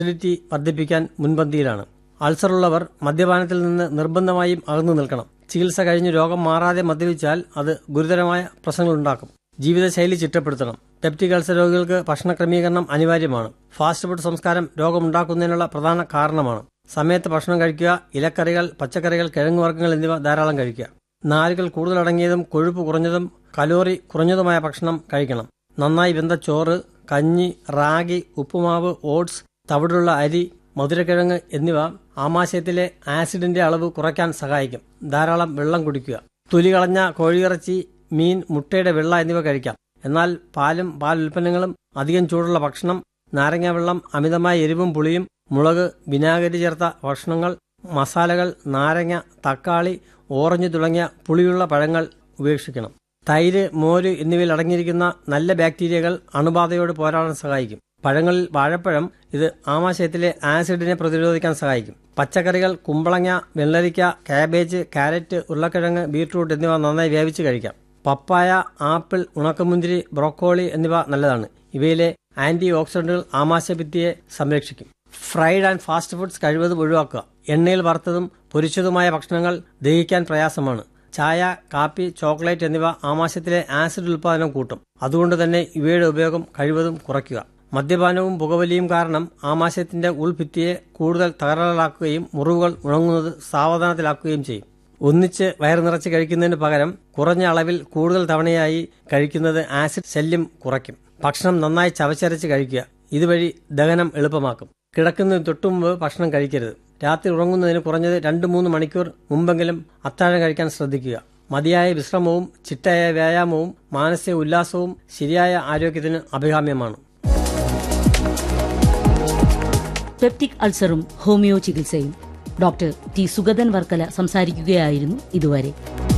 acidity വർദ്ധിപ്പിക്കാൻ മുൻപന്തിയിലാണ് അൾസറുള്ളവർ മദ്യപാനത്തിൽ നിന്ന് നിർബന്ധമായും അകന്നു നിൽക്കണം ചികിത്സ കഴിഞ്ഞ് രോഗം മാറാതെ മദ്യപിച്ചാൽ അത് ഗുരുതരമായ പ്രശ്നങ്ങളുണ്ടാക്കും ജീവിതശൈലി ചിട്ടപ്പെടുത്തണം പെപ്റ്റിക് അൾസർ രോഗികൾക്ക് ഭക്ഷണ ക്രമീകരണം അനിവാര്യമാണ് ഫാസ്റ്റ് ഫുഡ് സംസ്കാരം രോഗമുണ്ടാക്കുന്നതിനുള്ള പ്രധാന കാരണമാണ് സമയത്ത് ഭക്ഷണം കഴിക്കുക ഇലക്കറികൾ പച്ചക്കറികൾ കിഴങ്ങുവർഗ്ഗങ്ങൾ എന്നിവ ധാരാളം കഴിക്കുക നാരുകൾ കൂടുതലടങ്ങിയതും കൊഴുപ്പ് കുറഞ്ഞതും കലോറി കുറഞ്ഞതുമായ ഭക്ഷണം കഴിക്കണം നന്നായി വെന്ത ചോറ് കഞ്ഞി റാഗി ഉപ്പുമാവ് ഓട്സ് തവിടുള്ള അരി മധുരക്കിഴങ്ങ് എന്നിവ ആമാശയത്തിലെ ആസിഡിന്റെ അളവ് കുറയ്ക്കാൻ സഹായിക്കും ധാരാളം വെള്ളം കുടിക്കുക തൊലി കളഞ്ഞ കോഴിയിറച്ചി മീൻ മുട്ടയുടെ വെള്ള എന്നിവ കഴിക്കാം എന്നാൽ പാലും പാൽ ഉൽപ്പന്നങ്ങളും അധികം ചൂടുള്ള ഭക്ഷണം നാരങ്ങ വെള്ളം അമിതമായ എരിവും പുളിയും മുളക് വിനാഗിരി ചേർത്ത ഭക്ഷണങ്ങൾ മസാലകൾ നാരങ്ങ തക്കാളി ഓറഞ്ച് തുടങ്ങിയ പുളിയുള്ള പഴങ്ങൾ ഉപേക്ഷിക്കണം തൈര് മോര് എന്നിവയിൽ അടങ്ങിയിരിക്കുന്ന നല്ല ബാക്ടീരിയകൾ അണുബാധയോട് പോരാടാൻ സഹായിക്കും പഴങ്ങളിൽ വാഴപ്പഴം ഇത് ആമാശയത്തിലെ ആസിഡിനെ പ്രതിരോധിക്കാൻ സഹായിക്കും പച്ചക്കറികൾ കുമ്പളങ്ങ വെള്ളരിക്ക കാബേജ് കാരറ്റ് ഉരുളക്കിഴങ്ങ് ബീട്രൂട്ട് എന്നിവ നന്നായി വേവിച്ച് കഴിക്കാം പപ്പായ ആപ്പിൾ ഉണക്കമുന്തിരി ബ്രോക്കോളി എന്നിവ നല്ലതാണ് ഇവയിലെ ആന്റി ഓക്സിഡന്റുകൾ ആമാശയഭിത്തിയെ സംരക്ഷിക്കും ഫ്രൈഡ് ആൻഡ് ഫാസ്റ്റ് ഫുഡ്സ് കഴിവതും ഒഴിവാക്കുക എണ്ണയിൽ വറുത്തതും പൊരിച്ചതുമായ ഭക്ഷണങ്ങൾ ദഹിക്കാൻ പ്രയാസമാണ് ചായ കാപ്പി ചോക്ലേറ്റ് എന്നിവ ആമാശയത്തിലെ ആസിഡ് ഉൽപാദനം കൂട്ടും അതുകൊണ്ട് തന്നെ ഇവയുടെ ഉപയോഗം കഴിവതും കുറയ്ക്കുക മദ്യപാനവും പുകവലിയും കാരണം ആമാശയത്തിന്റെ ഉൾഭിത്തിയെ കൂടുതൽ തകരാറിലാക്കുകയും മുറിവുകൾ ഉണങ്ങുന്നത് സാവധാനത്തിലാക്കുകയും ചെയ്യും ഒന്നിച്ച് വയറ് നിറച്ച് കഴിക്കുന്നതിന് പകരം കുറഞ്ഞ അളവിൽ കൂടുതൽ തവണയായി കഴിക്കുന്നത് ആസിഡ് ശല്യം കുറയ്ക്കും ഭക്ഷണം നന്നായി ചവച്ചരച്ച് കഴിക്കുക ഇതുവഴി ദഹനം എളുപ്പമാക്കും കിടക്കുന്നതിന് തൊട്ടുമുമ്പ് ഭക്ഷണം കഴിക്കരുത് രാത്രി ഉറങ്ങുന്നതിന് കുറഞ്ഞത് രണ്ട് മൂന്ന് മണിക്കൂർ മുമ്പെങ്കിലും അത്താഴം കഴിക്കാൻ ശ്രദ്ധിക്കുക മതിയായ വിശ്രമവും ചിട്ടയായ വ്യായാമവും മാനസിക ഉല്ലാസവും ശരിയായ ആരോഗ്യത്തിന് അഭികാമ്യമാണ് പെപ്റ്റിക് അൾസറും ഹോമിയോ ചികിത്സയും ഡോക്ടർ ടി സുഗതൻ വർക്കല സംസാരിക്കുകയായിരുന്നു ഇതുവരെ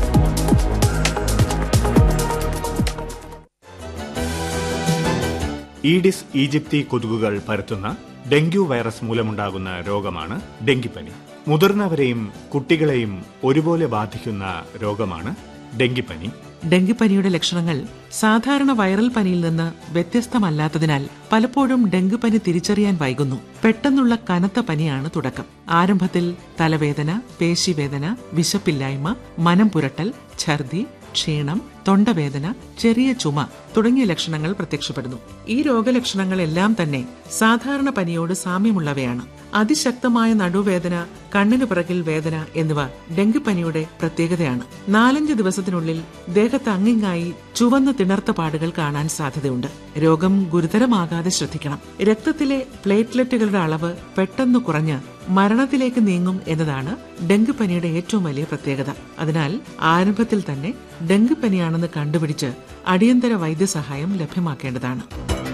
ഈഡിസ് ഈജിപ്തി കൊതുകുകൾ പരത്തുന്ന ഡെങ്കു വൈറസ് മൂലമുണ്ടാകുന്ന രോഗമാണ് ഡെങ്കിപ്പനി മുതിർന്നവരെയും കുട്ടികളെയും ഒരുപോലെ ബാധിക്കുന്ന രോഗമാണ് ഡെങ്കിപ്പനി ഡെങ്കിപ്പനിയുടെ ലക്ഷണങ്ങൾ സാധാരണ വൈറൽ പനിയിൽ നിന്ന് വ്യത്യസ്തമല്ലാത്തതിനാൽ പലപ്പോഴും ഡെങ്കിപ്പനി തിരിച്ചറിയാൻ വൈകുന്നു പെട്ടെന്നുള്ള കനത്ത പനിയാണ് തുടക്കം ആരംഭത്തിൽ തലവേദന പേശിവേദന വിശപ്പില്ലായ്മ മനം പുരട്ടൽ ഛർദി ക്ഷീണം തൊണ്ടവേദന ചെറിയ ചുമ തുടങ്ങിയ ലക്ഷണങ്ങൾ പ്രത്യക്ഷപ്പെടുന്നു ഈ രോഗലക്ഷണങ്ങളെല്ലാം തന്നെ സാധാരണ പനിയോട് സാമ്യമുള്ളവയാണ് അതിശക്തമായ നടുവേദന കണ്ണിനു പിറകിൽ വേദന എന്നിവ ഡെങ്കിപ്പനിയുടെ പ്രത്യേകതയാണ് നാലഞ്ച് ദിവസത്തിനുള്ളിൽ ദേഹത്ത് അങ്ങിങ്ങായി ചുവന്ന തിണർത്ത പാടുകൾ കാണാൻ സാധ്യതയുണ്ട് രോഗം ഗുരുതരമാകാതെ ശ്രദ്ധിക്കണം രക്തത്തിലെ പ്ലേറ്റ്ലെറ്റുകളുടെ അളവ് പെട്ടെന്ന് കുറഞ്ഞ് മരണത്തിലേക്ക് നീങ്ങും എന്നതാണ് ഡെങ്കിപ്പനിയുടെ ഏറ്റവും വലിയ പ്രത്യേകത അതിനാൽ ആരംഭത്തിൽ തന്നെ ഡെങ്കിപ്പനിയാണെന്ന് കണ്ടുപിടിച്ച് അടിയന്തര വൈദ്യസഹായം ലഭ്യമാക്കേണ്ടതാണ്